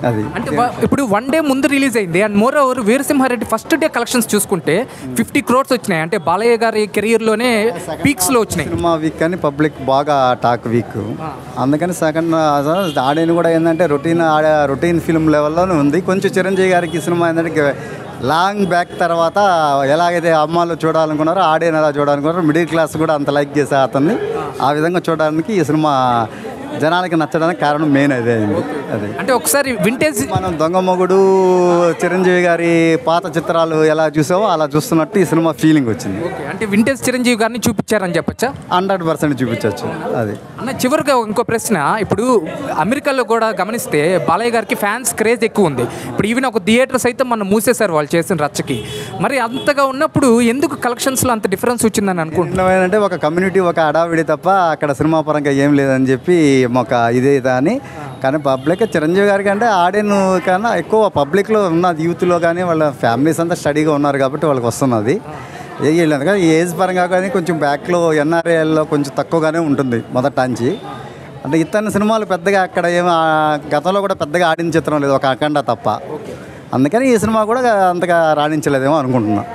అది అంటే వ- ఇప్పుడు వన్ డే ముందు రిలీజ్ అయింది and more over Veera Simha Reddy first day collections చూసుకుంటే ఫిఫ్టీ క్రోర్స్ వచ్చినాయి అంటే బాలయ్య గారి కెరియర్లోనే పీక్స్లో వచ్చినాయి సినిమా వీక్ అని పబ్లిక్ బాగా టాక్ వీక్ అందుకని సెకండ్ ఆడియన్ కూడా ఏంటంటే రొటీన్ ఆడే రొటీన్ ఫిల్మ్ లెవెల్లోనే ఉంది కొంచెం చిరంజీవి గారికి ఈ సినిమా ఏంటంటే లాంగ్ బ్యాక్ తర్వాత ఎలాగైతే అమ్మాలు చూడాలనుకున్నారో ఆడియన్ ఎలా చూడాలనుకున్నారో మిడిల్ క్లాస్ కూడా అంత లైక్ చేసే అతన్ని ఆ విధంగా చూడడానికి ఈ సినిమా జనాలకి నచ్చడానికి కారణం మెయిన్ అదే అయింది అదే అంటే ఒకసారి వింటేజ్ మనం దొంగ మొగుడు చిరంజీవి గారి పాత చిత్రాలు ఎలా చూసావో అలా చూస్తున్నట్టు ఈ సినిమా ఫీలింగ్ వచ్చింది అంటే వింటేజ్ చిరంజీవి గారిని చూపించారని చెప్పచ్చా హండ్రెడ్ పర్సెంట్ చూపించవచ్చు అది అన్న చివరిగా ఇంకో ప్రశ్న ఇప్పుడు అమెరికాలో కూడా గమనిస్తే బాలయ్య గారికి ఫ్యాన్స్ క్రేజ్ ఎక్కువ ఉంది ఇప్పుడు ఈవెన్ ఒక థియేటర్స్ అయితే మనం మూసేశారు వాళ్ళు చేసిన రచ్చకి మరి అంతగా ఉన్నప్పుడు ఎందుకు కలెక్షన్స్లో అంత డిఫరెన్స్ వచ్చిందని అనుకుంటున్నాను ఏంటంటే ఒక కమ్యూనిటీ ఒక అడావిడి తప్ప అక్కడ సినిమా పరంగా ఏం లేదని చెప్పి ఒక ఇదే అని కానీ పబ్లిక్ చిరంజీవి గారికి అంటే ఆడియన్ కన్నా ఎక్కువ పబ్లిక్లో ఉన్న యూత్లో కానీ వాళ్ళ ఫ్యామిలీస్ అంతా స్టడీగా ఉన్నారు కాబట్టి వాళ్ళకి వస్తున్నది ఏ వీళ్ళు ఎందుకంటే ఈ ఏజ్ పరంగా కానీ కొంచెం బ్యాక్లో ఎన్ఆర్ఏల్లో కొంచెం తక్కువగానే ఉంటుంది మొదట నుంచి అంటే ఇతని సినిమాలు పెద్దగా అక్కడ ఏమి ఆ- గతంలో కూడా పెద్దగా ఆడిన చిత్రం లేదు ఒక అఖండ తప్ప అందుకని ఈ సినిమా కూడా అంతగా రాణించలేదేమో అనుకుంటున్నా